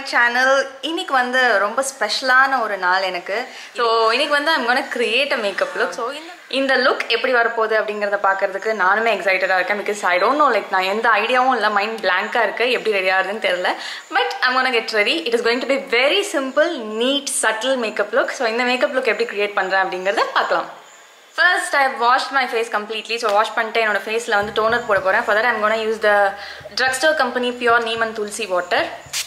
Channel இன்னைக்கு வந்து ரொம்ப ஸ்பெஷலான ஒரு நாள் எனக்கு ஸோ இன்னைக்கு வந்து I'm gonna create a makeup look so இந்த லுக் எப்படி வரப்போகுது அப்படிங்கிறத பார்க்கறதுக்கு நானுமே எக்ஸைட்டடாக இருக்கேன் because I don't know like நான் எந்த ஐடியாவும் இல்லை மைண்ட் பிளாங்காக இருக்கு எப்படி ரெடி ஆகுதுன்னு தெரியல but I'm gonna get ready it is going to be very simple neat subtle makeup look so இந்த மேக்கப் லுக் எப்படி கிரியேட் பண்ணுறேன் அப்படிங்கிறத பார்க்கலாம் first I wash my face completely so wash பண்ணிட்டு என்னோட ஃபேஸில் வந்து டோனர் போட போகிறேன் for that I'm gonna use the drug store company pure neem and tulsi water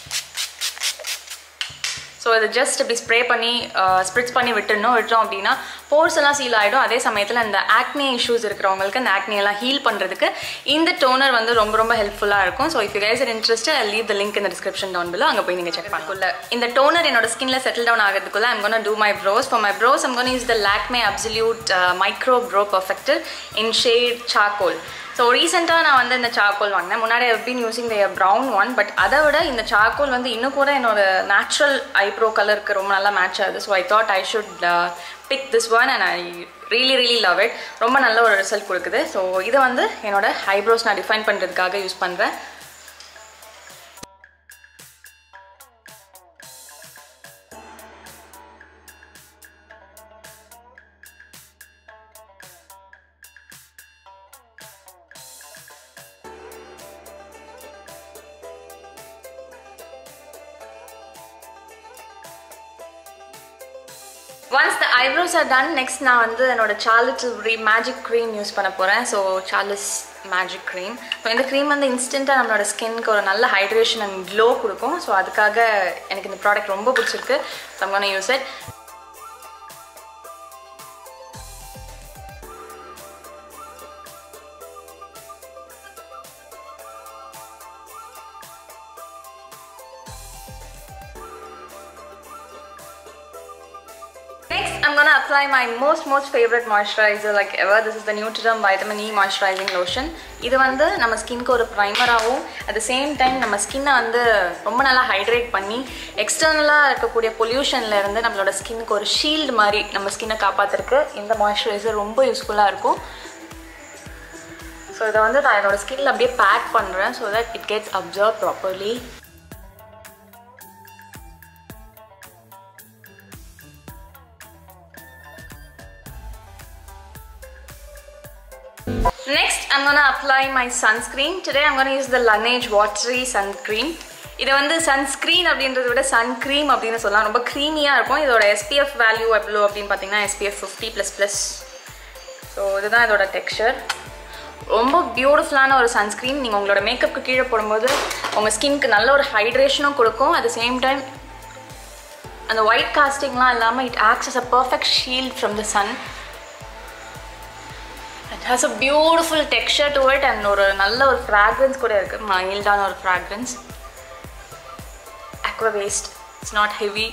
so இதை ஜஸ்ட் இப்படி ஸ்ப்ரே பண்ணி ஸ்ப்ரிட்ஸ் பண்ணி விட்டுடணும் விட்டோம் அப்படின்னா போர்ஸ் எல்லாம் சீல் ஆகிடும் அதே சமயத்தில் இந்த ஆக்னே இஷ்யூஸ் இருக்கிறவங்களுக்கு அந்த acne எல்லாம் ஹீல் பண்ணுறதுக்கு இந்த டோனர் வந்து ரொம்ப ரொம்ப ஹெல்ப்ஃபுல்லாக இருக்கும் so if you guys are interest leave the link இந்த டிஸ்கிரிப்ஷன் டவுன் பிலோ அங்கே போய் நீங்கள் செக் பண்ணக்குள்ள இந்த டோனர் என்னோட ஸ்கின்ல செட்டில் டவுன் ஆகிறதுக்குள்ள I'm gonna do my brows for my brows I'm gonna use the Lakme absolute micro pro perfector in shade charcoal so ரீசெண்டாக நான் வந்து இந்த சார்கோல் வாங்கினேன் முன்னாடி I been using the brown one but அதை விட இந்த சார்கோல் வந்து இன்னும் கூட என்னோட நேச்சுரல் ஐப்ரோ கலருக்கு ரொம்ப நல்லா மேட்ச் ஆகுது so I thought I should pick this one and I really really love it ரொம்ப நல்ல ஒரு ரிசல்ட் கொடுக்குது ஸோ இதை வந்து என்னோட ஐப்ரோஸ் நான் டிஃபைன் பண்ணுறதுக்காக யூஸ் பண்ணுறேன் once the eyebrows are done next நான் வந்து என்னோட Charlotte silvery magic cream use பண்ண போகிறேன் so Charles magic cream so இந்த க்ரீம் வந்து இன்ஸ்டண்ட்டாக நம்மளோட ஸ்கின்க்கு ஒரு நல்ல ஹைட்ரேஷன் அண்ட் க்ளோ கொடுக்கும் ஸோ அதுக்காக எனக்கு இந்த ப்ராடக்ட் ரொம்ப பிடிச்சிருக்கு so I'm use it Next, I'm gonna apply my most most favorite moisturizer like ever. This is the Nutriderm Vitamin E Moisturizing Lotion. இது வந்து நம்ம ஸ்கின்க்கு ஒரு ப்ரைமராகவும் அட் த சேம் டைம் நம்ம ஸ்கின்னை வந்து ரொம்ப நல்லா ஹைட்ரேட் பண்ணி எக்ஸ்டர்னலாக இருக்கக்கூடிய பொல்யூஷன்ல இருந்து நம்மளோட ஸ்கின்னுக்கு ஒரு ஷீல்டு மாதிரி நம்ம ஸ்கின்னை காப்பாற்றுறதுக்கு இந்த மாய்ஸ்சரைசர் ரொம்ப யூஸ்ஃபுல்லாக இருக்கும் ஸோ இதை வந்து நான் என்னோட ஸ்கின்ல அப்படியே பேக் பண்ணுறேன் so that it gets absorb properly Next, I'm gonna apply my sunscreen. Today, I'm gonna use the Laneige Watery Sun Cream. இது வந்து சன்ஸ்க்ரீன் அப்படின்றத விட சன் க்ரீம் அப்படின்னு சொல்லலாம் ரொம்ப க்ரீமியாக இருக்கும் இதோட எஸ்பிஎஃப் வேல்யூ எவ்வளோ அப்படின்னு பார்த்தீங்கன்னா SPF fifty plus plus so இதுதான் இதோட டெக்ஸ்சர் ரொம்ப பியூட்டிஃபுல்லான ஒரு சன்ஸ்க்ரீன் நீங்கள் உங்களோட மேக்கப்புக்கு கீழே போடும்போது உங்கள் ஸ்கின்க்கு நல்ல ஒரு ஹைட்ரேஷனும் கொடுக்கும் அட் த சேம் டைம் அந்த ஒயிட் காஸ்டிங்லாம் இல்லாமல் it acts as a perfect shield from the sun it has a beautiful texture to it and ஒரு நல்ல ஒரு ஃப்ராக்ரன்ஸ் கூட இருக்குது மைல்டான ஒரு fragrance aqua waste it's not heavy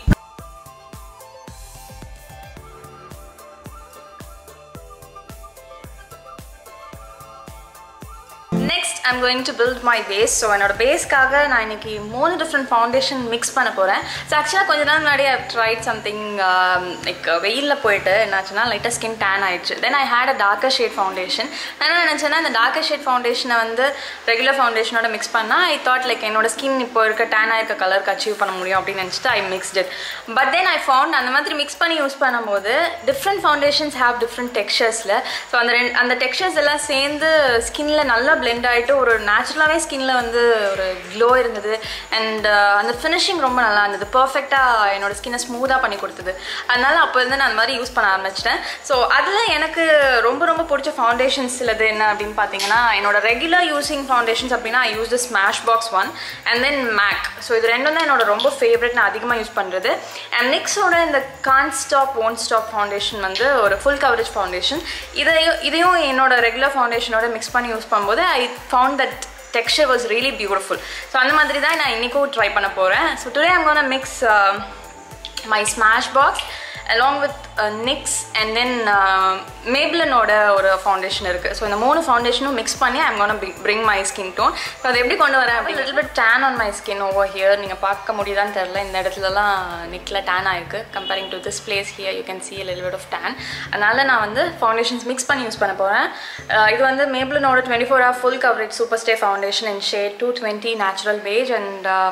next I'm going to build my base so என்னோட பேஸ்க்காக நான் இன்னைக்கு மூணு டிஃப்ரெண்ட் ஃபவுண்டேஷன் மிக்ஸ் பண்ண போகிறேன் ஸோ ஆக்சுவலாக கொஞ்ச நாள் முன்னாடி ஐ ட்ரைட் சம்திங் லைக் வெயிலில் போயிட்டு என்னாச்சுன்னா லைட்டாக ஸ்கின் டேன் ஆயிடுச்சு then I had a darker shade foundation நான் என்ன நினச்சேன்னா இந்த டார்க்கர் ஷேட் ஃபவுண்டேஷனை வந்து ரெகுலர் ஃபவுண்டேஷனோட மிக்ஸ் பண்ணால் ஐ தாட் லைக் என்னோட ஸ்கின் இப்போ இருக்க டேன் ஆயிருக்க கலருக்கு அச்சீவ் பண்ண முடியும் அப்படின்னு நினச்சிட்டு I mixed it but then I found அந்த மாதிரி மிக்ஸ் பண்ணி யூஸ் பண்ணும்போது டிஃப்ரெண்ட் ஃபவுண்டேஷன்ஸ் ஹேவ் டிஃப்ரெண்ட் டெக்ஸ்சர்ஸில் ஸோ அந்த ரெண்டு அந்த டெக்ஸ்சர்ஸ் எல்லாம் சேர்ந்து ஸ்கின்ல நல்லா பிளெண்ட் ஆகிட்டு ஒரு நேச்சுரலாகவே ஸ்கின்ல வந்து ஒரு க்ளோ இருந்தது அண்ட் அந்த ஃபினிஷிங் ரொம்ப நல்லா இருந்தது பர்ஃபெக்டாக என்னோட ஸ்கின்னை ஸ்மூத்தாக பண்ணி கொடுத்தது அதனால அப்போ இருந்து நான் அந்த மாதிரி யூஸ் பண்ண ஆரம்பிச்சிட்டேன் ஸோ அதில் எனக்கு ரொம்ப ரொம்ப பிடிச்ச ஃபவுண்டேஷன்ஸ் சிலது என்ன அப்படின்னு பார்த்தீங்கன்னா என்னோட ரெகுலர் யூசிங் ஃபவுண்டேஷன்ஸ் அப்படின்னா I use the smash box one and then MAC so இது ரெண்டும் தான் என்னோட ரொம்ப ஃபேவரட் நான் அதிகமாக யூஸ் பண்ணுறது அண்ட் நெக்ஸ்டோட இந்த can't stop won't stop foundation வந்து ஒரு ஃபுல் கவரேஜ் ஃபவுண்டேஷன் இதையும் இதையும் என்னோட ரெகுலர் ஃபவுண்டேஷனோட மிக்ஸ் பண்ணி யூஸ் பண்ணும்போது I found that texture was really beautiful so அந்த மாதிரி தான் நான் இன்றைக்கும் ட்ரை பண்ண போகிறேன் so today I'm gonna mix my smash box along with uh, NYX and then uh, Maybelline-ஓட ஒரு ஃபவுண்டேஷன் இருக்குது ஸோ இந்த மூணு ஃபவுண்டேஷனும் மிக்ஸ் பண்ணி I'm gonna bring my skin tone so அதை எப்படி கொண்டு வரேன் அப்படி little bit tan on my skin over here நீங்கள் பார்க்க முடியுதான்னு தெரில இந்த இடத்துலலாம் நெக்கில் டேன் ஆயிருக்கு comparing to this place here you can see little bit of tan அதனால் நான் வந்து ஃபவுண்டேஷன்ஸ் மிக்ஸ் பண்ணி யூஸ் பண்ண போகிறேன் இது வந்து மேப்ளினோட twenty four hour full coverage super stay foundation in shade two twenty natural beige and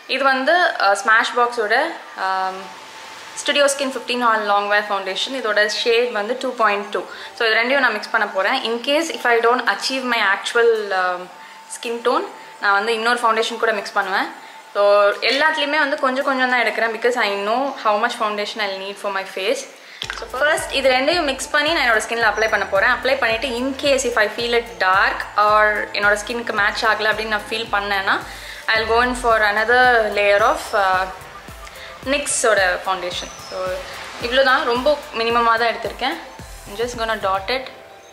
இது வந்து ஸ்மாஷ் பாக்ஸோட studio skin fifteen all long wear foundation இதோட ஷேட் வந்து டூ பாயிண்ட் டூ ஸோ இது ரெண்டையும் நான் மிக்ஸ் பண்ண போகிறேன் in case if I don't achieve my actual skin tone நான் வந்து இன்னொரு ஃபவுண்டேஷன் கூட மிக்ஸ் பண்ணுவேன் ஸோ எல்லாத்துலேயுமே வந்து கொஞ்சம் கொஞ்சம் தான் எடுக்கிறேன் because I know how much foundation I need for my face so first இது ரெண்டையும் மிக்ஸ் பண்ணி நான் என்னோட ஸ்கின்ல அப்ளை பண்ண போகிறேன் அப்ளை பண்ணிவிட்டு in case if I feel it dark or என்னோட ஸ்கின்க்கு மேட்ச் ஆகலை அப்படின்னு நான் ஃபீல் பண்ணேன்னா I will gonna for another layer of நிக்ஸோட ஃபவுண்டேஷன் ஸோ இவ்வளோ தான் ரொம்ப மினிமமாக தான் எடுத்திருக்கேன் just gonna dot it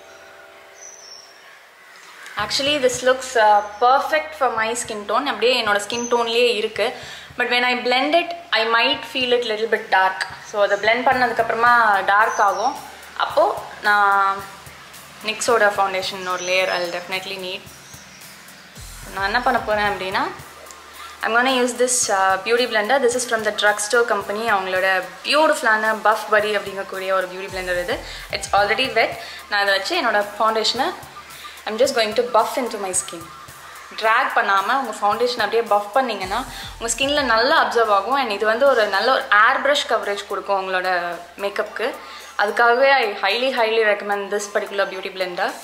actually this looks perfect for my skin tone அப்படியே என்னோட ஸ்கின் டோன்லேயே இருக்குது but when I blend it I might feel it little bit dark so அதை பிளெண்ட் பண்ணதுக்கப்புறமா டார்க் ஆகும் அப்போது நான் நிக்ஸோட ஃபவுண்டேஷன் ஒரு லேயர் ஐ டெஃபினெட்லி நீட் நான் என்ன பண்ண போகிறேன் அப்படின்னா I'm gonna use this beauty blender this is from the drug store company அவங்களோட பியூட்டிஃபுல்லான பஃப் படி அப்படிங்கக்கூடிய ஒரு பியூட்டி பிளெண்டர் இது இட்ஸ் ஆல்ரெடி வெட் நான் அதை வச்சு என்னோடய ஃபவுண்டேஷனை I'm just going to puff in to my skin drag பண்ணாமல் உங்கள் ஃபவுண்டேஷன் அப்படியே பஃப் பண்ணிங்கன்னா உங்கள் ஸ்கின்ல நல்லா அப்சர்வ் ஆகும் அண்ட் இது வந்து ஒரு நல்ல ஒரு ஏர் ப்ரஷ் கவரேஜ் கொடுக்கும் உங்களோட மேக்கப்புக்கு அதுக்காகவே I highly highly recommend this particular beauty blender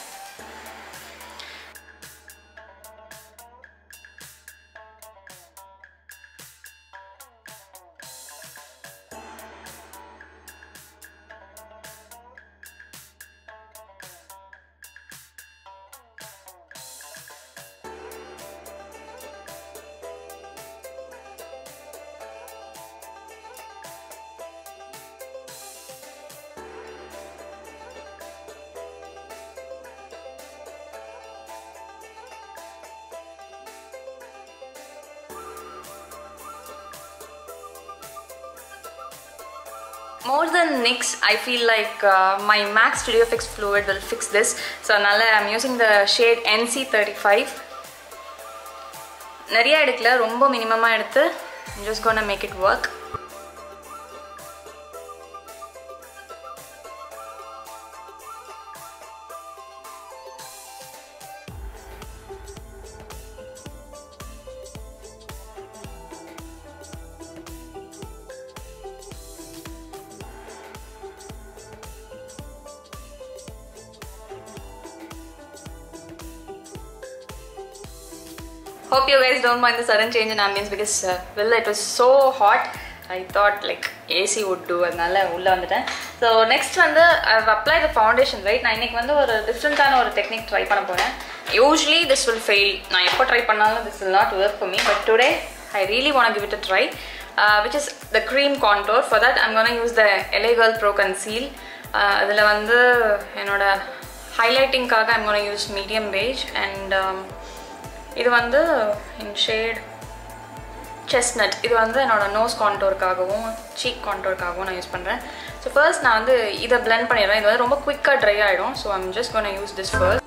more than NYX, I feel like uh, my MAC Studio Fix Fluid will fix this. So அதனால I'm using the shade NC35. நிறைய எடுக்கல ரொம்ப மினிமமாக எடுத்து I'm just gonna make it work. Hope you guys don't mind the sudden change in ambience because uh, well it was so hot. I thought like AC would do அதனால உள்ளே வந்துட்டேன் so next வந்து I've applied the foundation right நான் இன்னைக்கு வந்து ஒரு டிஃப்ரெண்ட்டான ஒரு டெக்னிக் ட்ரை பண்ண போகிறேன் யூஸ்வலி திஸ் வில் ஃபெயில் நான் எப்போ ட்ரை பண்ணாலும் this will not work for me but today I really want to give it a try uh, which is the cream contour for that I'm gonna use the LA Girl Pro Conceal அதில் வந்து என்னோட ஹைலைட்டிங்காக I'm gonna use medium beige and um, இது வந்து இன் shade chestnut இது வந்து என்னோட nose கான்டோருக்காகவும் seek கான்டோருக்காகவும் நான் use பண்ணுறேன் ஸோ ஃபர்ஸ்ட் நான் வந்து இதை பிளெண்ட் பண்ணிடுறேன் இது வந்து ரொம்ப குவிக்காக ட்ரை ஆகிடும் so I'm just gonna use this first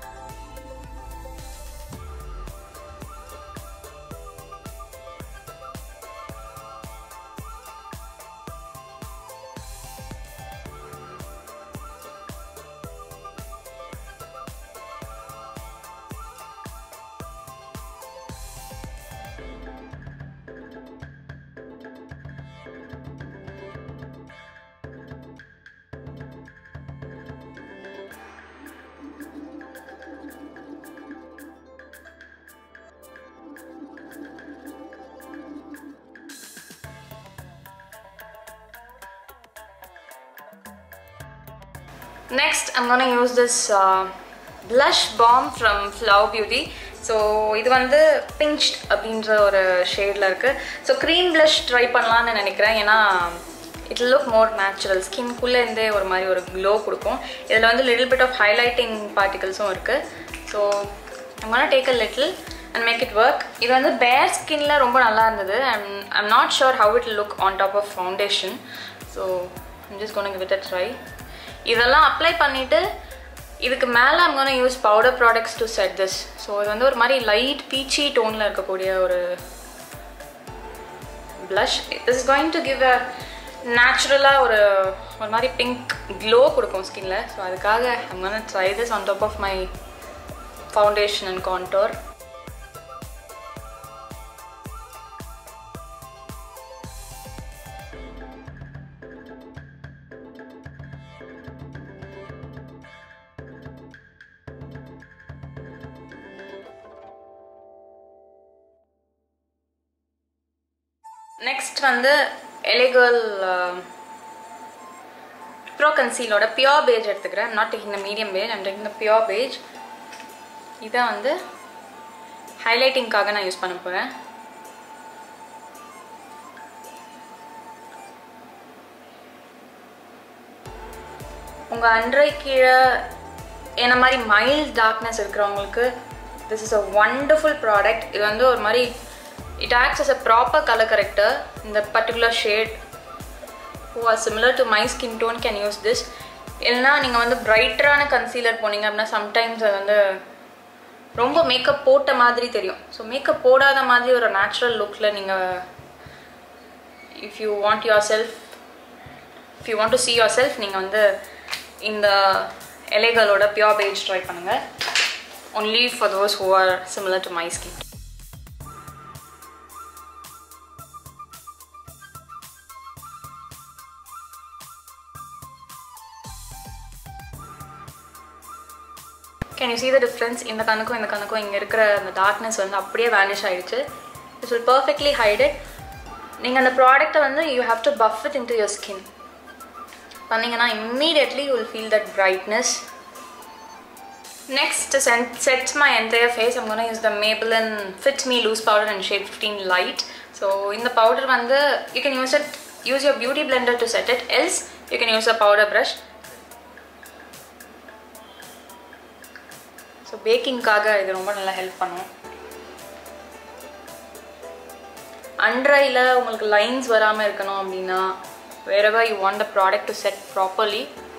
Next, I'm gonna use this uh, blush balm from Flower Beauty. So இது வந்து பிஞ்ச்ட் அப்படின்ற ஒரு ஷேடில் இருக்குது ஸோ க்ரீம் ப்ளஷ் ட்ரை பண்ணலான்னு நினைக்கிறேன் ஏன்னா இட் லுக் மோர் நேச்சுரல் ஸ்கின்குள்ளேருந்தே ஒரு மாதிரி ஒரு க்ளோ கொடுக்கும் இதில் வந்து லிட்டில் பிட் ஆஃப் ஹைலைட்டிங் பார்ட்டிகல்ஸும் இருக்குது ஸோ நம்ம take a little and make it work இது வந்து பேர் ஸ்கின்ல ரொம்ப நல்லா இருந்தது I'm I'm not sure how it look on top of foundation so I'm just gonna give it a try இதெல்லாம் அப்ளை பண்ணிவிட்டு இதுக்கு மேலே I'm gonna use powder products to set this so இது வந்து ஒரு மாதிரி லைட் பீச்சி டோனில் இருக்கக்கூடிய ஒரு blush this is going to give a நேச்சுரலாக ஒரு ஒரு மாதிரி பிங்க் க்ளோ கொடுக்கும் ஸ்கின்ல ஸோ அதுக்காக I'm gonna try this on top of my foundation and contour next வந்து எலிகல் ப்ரோ கன்சீலோட பியோர் பேஜ் எடுத்துக்கிறேன் not taking the medium beige and taking the pure beige இதை வந்து ஹைலைட்டிங்காக நான் யூஸ் பண்ண போகிறேன் உங்கள் அன்றை கீழே என்ன மாதிரி மைல்ட் டார்க்னஸ் இருக்கிறவங்களுக்கு this is a wonderful product இது வந்து ஒரு மாதிரி it acts as a proper colour corrector இந்த particular shade who are similar to my skin tone can use this இல்லைனா நீங்கள் வந்து பிரைட்டரான கன்சீலர் போனீங்க அப்படின்னா சம்டைம்ஸ் அது வந்து ரொம்ப மேக்கப் போட்ட மாதிரி தெரியும் ஸோ மேக்கப் போடாத மாதிரி ஒரு நேச்சுரல் லுக்கில் நீங்கள் if you want yourself if you want to see yourself நீங்கள் வந்து இந்த எலைகளோட பியோர் பேஜ் ட்ரை பண்ணுங்கள் only for those who are similar to my skin can you see the difference இந்த கணக்கும் இந்த கணக்கும் இங்கே இருக்கிற அந்த டார்க்னஸ் வந்து அப்படியே வேனிஷ் ஆகிடுச்சு இட்ஸ் வில் பர்ஃபெக்ட்லி ஹைடட் நீங்கள் அந்த ப்ராடக்ட்டை வந்து you have to puff it in to your skin பண்ணிங்கன்னா immediately you will feel that brightness Next, to set, set my entire face, I'm going to use the Maybelline Fit Me Loose Powder in shade 15 Light. So, in the powder, வந்து, you can use it, use your beauty blender to set it, else you can use a powder brush. So பேக்கிங்காக இது ரொம்ப நல்லா help பண்ணும் அண்ட்ரையில் உங்களுக்கு lines வராமல் இருக்கணும் அப்படின்னா wherever you want the product to set properly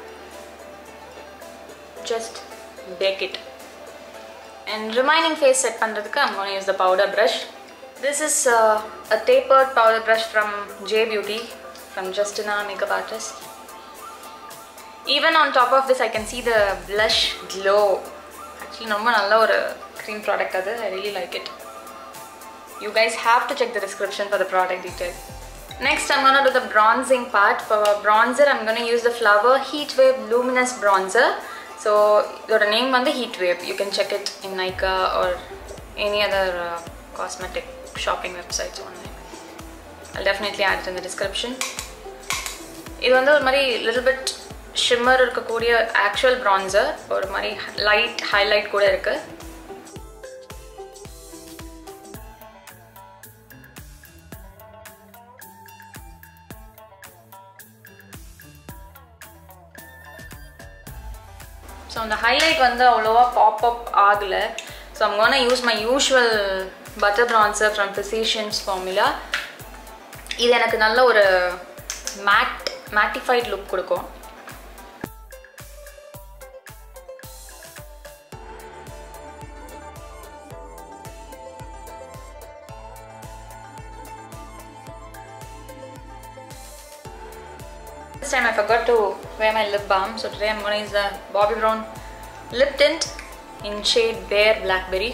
just bake it and remaining face set பண்றதுக்கு I'm going to use the powder brush this is uh, a tapered powder brush from J Beauty from Justina makeup artist even on top of this I can see the blush glow actually ரொம்ப நல்ல ஒரு cream product அது I really like it you guys have to check the description for the product detail Next, I'm going to do the bronzing part. For bronzer, I'm going to use the Flower Heat Wave Luminous Bronzer. So இதோட name வந்து heat wave you can check it in Nykaa or any other cosmetic shopping websites ஒன்று I definitely add in the description இது வந்து ஒரு மாதிரி little bit shimmer இருக்கக்கூடிய actual bronzer ஒரு மாதிரி லைட் ஹைலைட் கூட இருக்குது ஸோ அந்த ஹைலைட் வந்து அவ்வளோவா பாப் அப் ஆகலை so I'm gonna use my usual butter bronzer from physicians formula இது எனக்கு நல்ல ஒரு மேட் மேட்டிஃபைட் லுக் கொடுக்கும் This time I forgot to wear my lip balm, so today I'm going to use the Bobbi Brown lip tint in shade Bare Blackberry.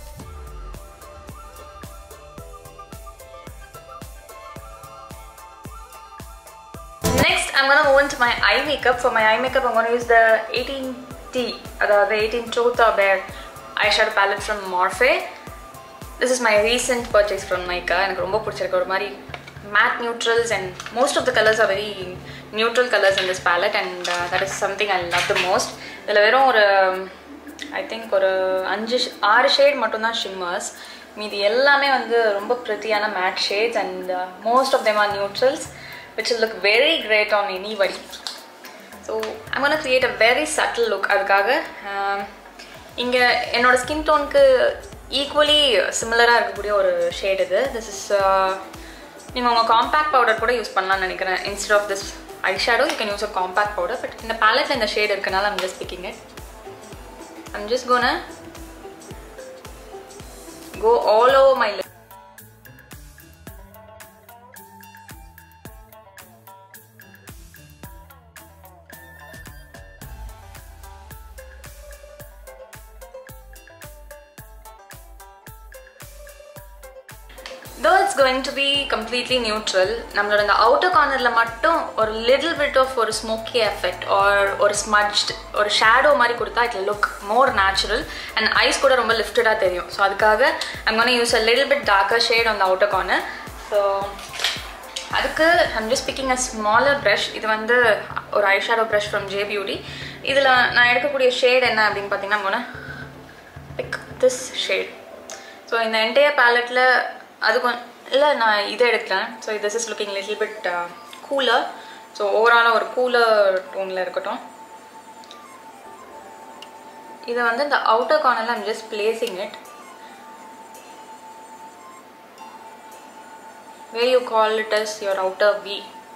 Next, I'm going to move into my eye makeup. For my eye makeup, I'm going to use the 18T, uh, the 18 Chota Bear eyeshadow palette from Morphe. This is my recent purchase from Nykaa. எனக்கு ரொம்ப பிடிச்சிருக்கு ஒரு மாதிரி matte neutrals and most of the colors are very neutral colors in this palette and uh, that is something I love the most. இதில் வெறும் ஒரு I think ஒரு அஞ்சு sh- ஆறு ஷேட் மட்டும்தான் ஷிம்மர்ஸ் மீதி எல்லாமே வந்து ரொம்ப ப்ரித்தியான matte shades and most of them are neutrals which will look very great on anybody. So I'm gonna create a very subtle look அதுக்காக இங்கே என்னோட ஸ்கின் டோனுக்கு ஈக்குவலி சிமிலராக இருக்கக்கூடிய ஒரு ஷேட் இது திஸ் இஸ் நீங்கள் உங்கள் காம்பேக்ட் பவுடர் கூட யூஸ் பண்ணலாம்னு நினைக்கிறேன் instead of this eye shadow you can use a compact powder but இந்த பேலட்டில் இந்த ஷேட் இருக்கனால I'm just picking it I'm just gonna go all over my though it's going to be completely neutral நம்மளோட இந்த outer கார்னரில் மட்டும் ஒரு little bit of ஒரு ஸ்மோக்கி எஃபெக்ட் ஆர் ஒரு ஸ்மட்ச்ட் ஒரு ஷேடோ மாதிரி கொடுத்தா it look more natural and eyes கூட ரொம்ப லிஃப்டடாக தெரியும் ஸோ அதுக்காக I'm gonna use a little bit darker shade on the outer corner so அதுக்கு I'm just picking a smaller brush இது வந்து ஒரு eye shadow brush from J beauty இதில் நான் எடுக்கக்கூடிய ஷேட் என்ன அப்படின்னு பார்த்தீங்கன்னா போனேன் பிக் திஸ் ஷேட் ஸோ இந்த என்டையர் பேலட்டில் அது கொஞ்சம் இல்லை நான் இதை எடுக்கிறேன் so this is looking little bit cooler so ஓவராலாக ஒரு கூலர் டோனில் இருக்கட்டும் இதை வந்து இந்த அவுட்டர் கார்னரில் I'm just placing it where you call it as your outer V.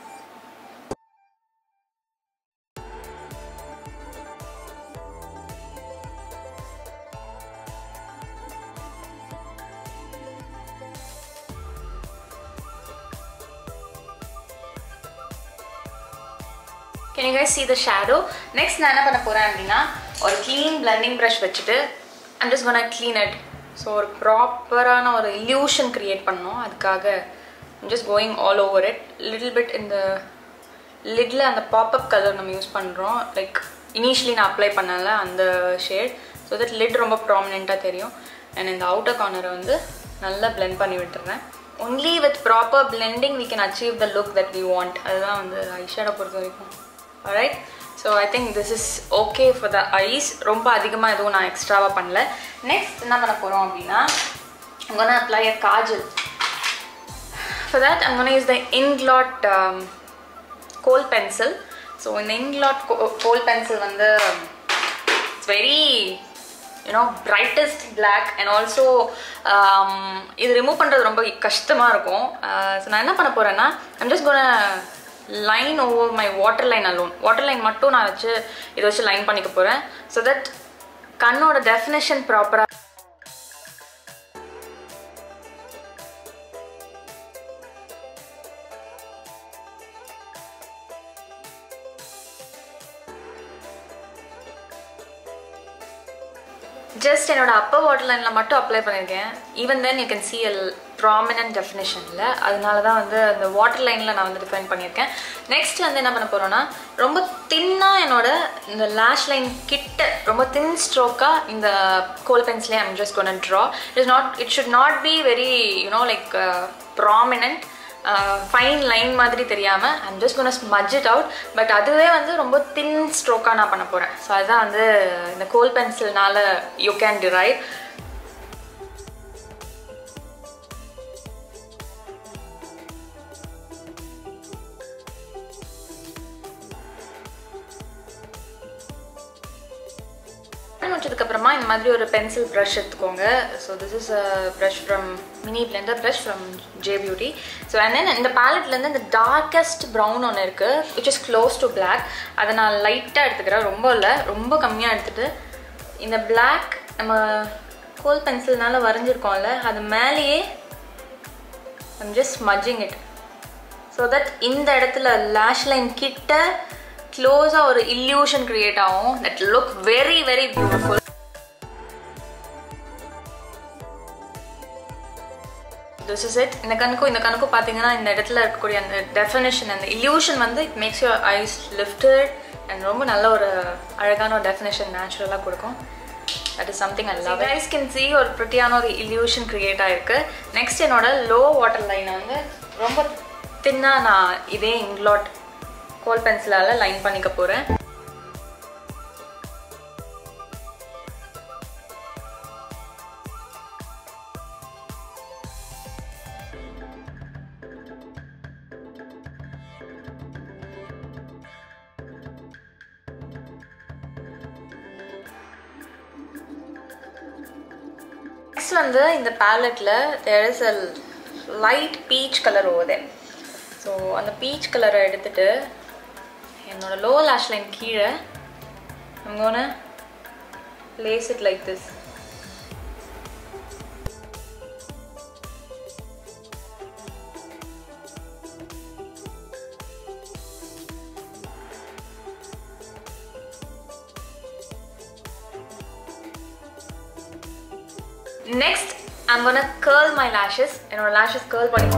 Can you guys see the shadow? Next நான் என்ன பண்ண போறேன் அப்படின்னா ஒரு க்ளீன் பிளண்டிங் ப்ரஷ் வச்சுட்டு I'm just gonna clean it. So ஒரு ப்ராப்பரான ஒரு illusion கிரியேட் பண்ணோம் அதுக்காக I'm just going all over it little bit இந்த லிட்டில் அந்த பாப்அப் கலர் நம்ம யூஸ் பண்ணுறோம் லைக் இனிஷியலி நான் அப்ளை பண்ணல அந்த ஷேட் ஸோ தட் லிட் ரொம்ப ப்ராமினெண்ட்டாக தெரியும் அண்ட் இந்த அவுட்டர் கார்னரை வந்து நல்லா blend பண்ணி விட்டுறேன் only with proper blending we can achieve the look that we want அதுதான் வந்து ஐஷேடை பொறுத்த வரைக்கும் alright so I think this is okay for the eyes ரொம்ப அதிகமாக எதுவும் நான் எக்ஸ்ட்ராவாக பண்ணல நெக்ஸ்ட் என்ன பண்ண போகிறோம் அப்படின்னா I'm gonna apply a Kajal For that, I'm going to use the Inglot um, coal pencil. So, in the Inglot co- coal pencil, வந்து it's very you know brightest black and also um, இது remove பண்ணுறது ரொம்ப கஷ்டமாக இருக்கும் so நான் என்ன பண்ண போகிறேன்னா I'm just gonna line over my water line alone water line மட்டும் நான் வச்சு இதை வச்சு லைன் பண்ணிக்க போகிறேன் ஸோ தட் கண்ணோட டெஃபினேஷன் ப்ராப்பராக ஜஸ்ட் என்னோட அப்பர் வாட்டர் லைனில் மட்டும் அப்ளை பண்ணியிருக்கேன் even then you can see L prominent டெஃபினேஷனில் அதனால தான் வந்து அந்த வாட்டர் லைனில் நான் வந்து டிஃபைன் பண்ணியிருக்கேன் நெக்ஸ்ட் வந்து என்ன பண்ண போகிறோன்னா ரொம்ப தின்னாக என்னோட இந்த லேஷ் லைன் கிட்ட ரொம்ப தின் ஸ்ட்ரோக்காக இந்த கோல் பென்சிலே I'm just gonna draw it is not it should not be very you know like prominent fine line மாதிரி தெரியாமல் I'm just gonna smudge it out but அதுவே வந்து ரொம்ப தின் ஸ்ட்ரோக்காக நான் பண்ண போகிறேன் ஸோ அதுதான் வந்து இந்த கோல் பென்சில்னால யூ கேன் டிரைவ் முடிச்சதுக்கப்புறமா இந்த மாதிரி ஒரு பென்சில் ப்ரஷ் எடுத்துக்கோங்க so this is a brush from mini blender brush from J beauty so and then இந்த பேலட்லேருந்து இந்த டார்க்கஸ்ட் ப்ரௌன் ஒன்று இருக்குது which is close to black அதை நான் லைட்டாக எடுத்துக்கிறேன் ரொம்ப இல்லை ரொம்ப கம்மியாக எடுத்துகிட்டு இந்த பிளாக் நம்ம கோல் பென்சில்னால வரைஞ்சிருக்கோம்ல அது மேலேயே I'm just smudging it so that இந்த இடத்துல லேஷ் லைன் கிட்ட க்ளோஸாக ஒரு இல்யூஷன் கிரியேட் ஆகும் that look very very beautiful this is it இந்த கணக்கும் இந்த கணக்கும் பார்த்தீங்கன்னா இந்த இடத்துல இருக்கக்கூடிய அந்த டெஃபினேஷன் அந்த இல்யூஷன் வந்து it makes your eyes lifted and ரொம்ப நல்ல ஒரு அழகான ஒரு டெஃபினேஷன் நேச்சுரலாக கொடுக்கும் that is something I love eyes can see ஒரு ப்ரிட்டியான ஒரு இல்யூஷன் கிரியேட் ஆயிருக்கு நெக்ஸ்ட் என்னோட லோ வாட்டர் லைனை வந்து ரொம்ப தின்னாக நான் இதே இங்க்லாட் கோல் பென்சிலால் லைன் பண்ணிக்க போகிறேன் நெக்ஸ்ட் வந்து இந்த பேலட்டில் there is a light peach colour over so அந்த பீச் கலரை எடுத்துட்டு என்னோட லோ லேஷ் லைன் கீழே I'm gonna place it like this next I'm gonna curl my lashes என்னோட lashes curl பண்ணி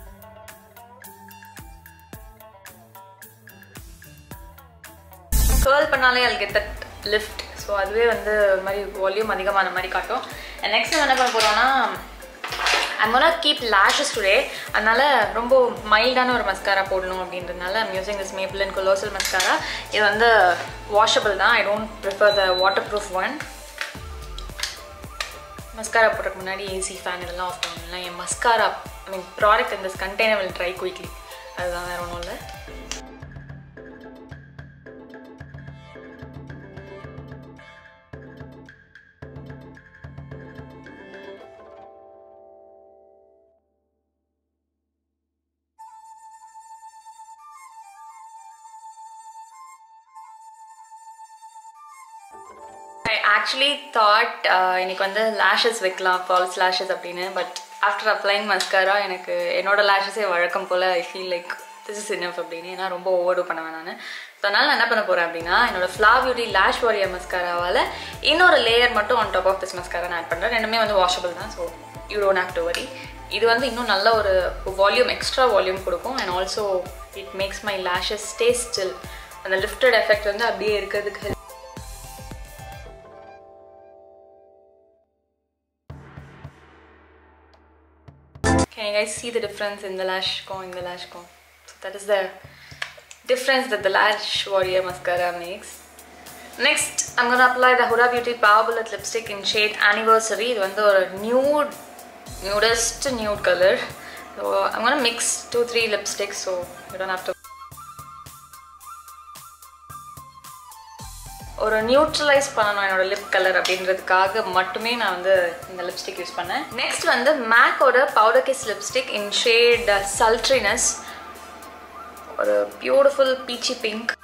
கேர்ள் பண்ணாலே I'll get that lift so அதுவே வந்து ஒரு மாதிரி வால்யூம் அதிகமான மாதிரி காட்டும் நெக்ஸ்ட் நம்ம என்ன பண்ண போகிறோம்னா I'm gonna keep lashes today அதனால ரொம்ப மைல்டான ஒரு மஸ்காரா போடணும் அப்படின்றதுனால I'm using this Maybelline colossal mascara இது வந்து வாஷபிள் தான் I don't prefer the waterproof one mascara போடுறதுக்கு முன்னாடி ஏசி ஃபேன் இதெல்லாம் ஆஃப் பண்ணலாம் என் மஸ்காரா ஐ மீன் ப்ராடக்ட் இந்த கண்டெய்னர் வில் ட்ரை குயிக்லி அதுதான் வேறு ஒன்றும் இல்லை ஐ ஆக்சுவலி தாட் இன்னைக்கு வந்து லேஷஸ் வைக்கலாம் ஃபால்ஸ் லேஷஸ் அப்படின்னு பட் ஆஃப்டர் அப்ளைங் மஸ்காரா எனக்கு என்னோட லேஷஸே வழக்கம் போல் I feel like this is enough அப்படின்னு ஏன்னா ரொம்ப ஓவர்டு பண்ணுவேன் நான் ஸோ அதனால் நான் என்ன பண்ண போகிறேன் அப்படின்னா என்னோட ஃப்ளா பியூட்டி லேஷ் வாரியர் மஸ்காராவால் இன்னொரு லேயர் மட்டும் on top of this mascara நான் ஆட் பண்ணுறேன் ரெண்டுமே வந்து வாஷபிள் தான் so you don't have to worry இது வந்து இன்னும் நல்ல ஒரு வால்யூம் எக்ஸ்ட்ரா வால்யூம் கொடுக்கும் and also it makes my lashes stay still அந்த லிஃப்டட் எஃபெக்ட் வந்து அப்படியே இருக்கிறதுக்கு help Can you guys see the difference in the lash comb, in the lash comb? So that is the difference that the Lash Warrior Mascara makes. Next, I'm gonna apply the Huda Beauty Power Bullet Lipstick in shade Anniversary. இது வந்து ஒரு nude, nudest nude color. So I'm gonna mix two, three lipsticks so you don't have to ஒரு நியூட்ரலைஸ் பண்ணணும் என்னோட lip colour அப்படின்றதுக்காக மட்டுமே நான் வந்து இந்த லிப்ஸ்டிக் யூஸ் பண்ணேன் நெக்ஸ்ட் வந்து மேக்கோட powder kiss lipstick in shade sultriness ஒரு beautiful peachy pink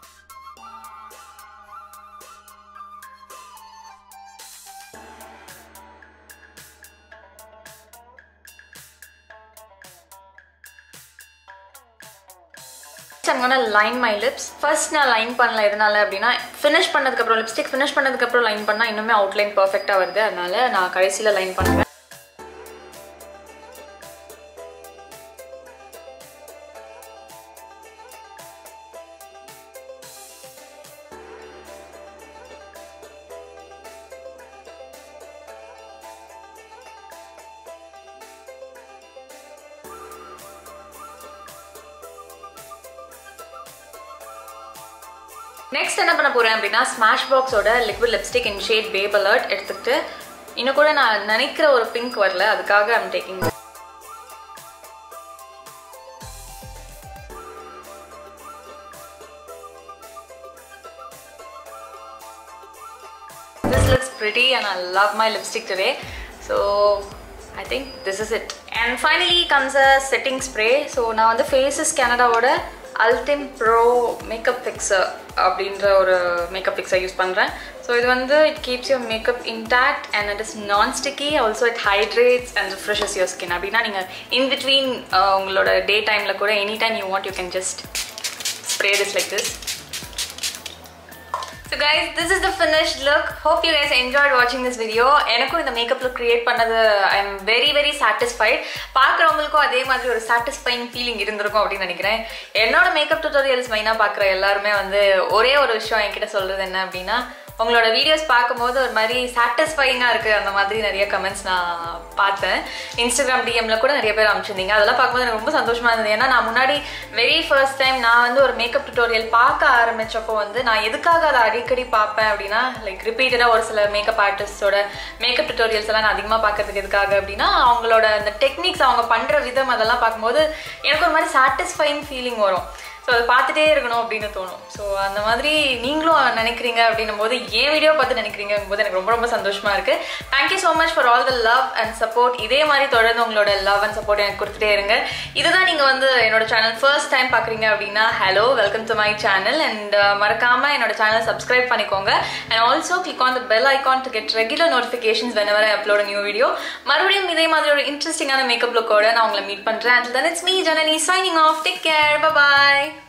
I'm gonna line my lips. First நான் லைன் பண்ணல எதனால அப்படின்னா ஃபினிஷ் பண்ணதுக்கப்புறம் லிப்ஸ்டிக் ஃபினிஷ் பண்ணதுக்கப்புறம் லைன் பண்ணால் இன்னுமே அவுட்லைன் பர்ஃபெக்டாக வருது அதனால நான் கடைசியில் லைன் பண்ணுவேன் நெக்ஸ்ட் என்ன பண்ண போறேன் அப்படின்னா ஸ்மாஷ் பாக்ஸோட liquid lipstick in shade babe alert எடுத்துக்கிட்டு இன்னும் கூட நான் நினைக்கிற ஒரு பிங்க் வரல அதுக்காக I'm taking This looks pretty and I love my lipstick today. So I think this is it. And finally comes a setting spray. So நான் வந்து ஃபேஸஸ் கனடாவோட அல்டிம் ப்ரோ மேக்கப் ஃபிக்ஸர் அப்படின்ற ஒரு மேக்கப் ஃபிக்ஸர் யூஸ் பண்ணுறேன் so இது வந்து it keeps your makeup intact and it is non sticky also it hydrates and refreshes your skin அப்படின்னா நீங்கள் இன் பிட்வீன் உங்களோட டே டைமில் கூட any time you want you can just spray this like this So guys, this is the finished look. Hope you guys enjoyed watching this video. எனக்கும் இந்த makeup look create பண்ணது I am very very satisfied பார்க்குறவங்களுக்கும் அதே மாதிரி ஒரு satisfying feeling இருந்திருக்கும் அப்படின்னு நினைக்கிறேன் என்னோட மேக்கப் டுட்டோரியல்ஸ் மெயினாக பார்க்குற எல்லாருமே வந்து ஒரே ஒரு விஷயம் என்கிட்ட சொல்கிறது என்ன அப்படின்னா உங்களோட வீடியோஸ் பார்க்கும்போது ஒரு மாதிரி சாட்டிஸ்ஃபைங்காக இருக்குது அந்த மாதிரி நிறைய கமெண்ட்ஸ் நான் பார்த்தேன் இன்ஸ்டாகிராம் டிஎம்ல கூட நிறைய பேர் அனுப்பிச்சிருந்தீங்க அதெல்லாம் பார்க்கும்போது எனக்கு ரொம்ப சந்தோஷமாக இருந்தது ஏன்னா நான் முன்னாடி வெரி ஃபர்ஸ்ட் டைம் நான் வந்து ஒரு மேக்கப் டுட்டோரியல் பார்க்க ஆரம்பிச்சப்போ வந்து நான் எதுக்காக அதை அடிக்கடி பார்ப்பேன் அப்படின்னா லைக் ரிப்பீட்டடாக ஒரு சில மேக்கப் ஆர்டிஸ்டோட மேக்கப் டுட்டோரியல்ஸ் எல்லாம் நான் அதிகமாக பார்க்கறதுக்கு எதுக்காக அப்படின்னா அவங்களோட அந்த டெக்னிக்ஸ் அவங்க பண்ணுற விதம் அதெல்லாம் பார்க்கும்போது எனக்கு ஒரு மாதிரி சாட்டிஸ்ஃபைங் ஃபீலிங் வரும் ஸோ அதை பார்த்துட்டே இருக்கணும் அப்படின்னு தோணும் ஸோ அந்த மாதிரி நீங்களும் நினைக்கிறீங்க அப்படின்னும் போது என் வீடியோ பார்த்து நினைக்கிறீங்க போது எனக்கு ரொம்ப ரொம்ப சந்தோஷமா இருக்கு thank you so much for all the love and support இதே மாதிரி தொடர்ந்து உங்களோட லவ் அண்ட் சப்போர்ட் எனக்கு கொடுத்துட்டே இருங்க இதுதான் நீங்கள் வந்து என்னோட சேனல் ஃபர்ஸ்ட் டைம் பார்க்குறீங்க அப்படின்னா hello welcome to my channel and மறக்காம என்னோட சேனல் சப்ஸ்கிரைப் பண்ணிக்கோங்க and also click on the bell icon to get regular notifications whenever I upload new video மறுபடியும் இதே மாதிரி ஒரு இன்ட்ரெஸ்டிங்கான மேக்கப் லுக்கோட நான் உங்களை மீட் பண்ணுறேன் and then it's me Janani signing off take care bye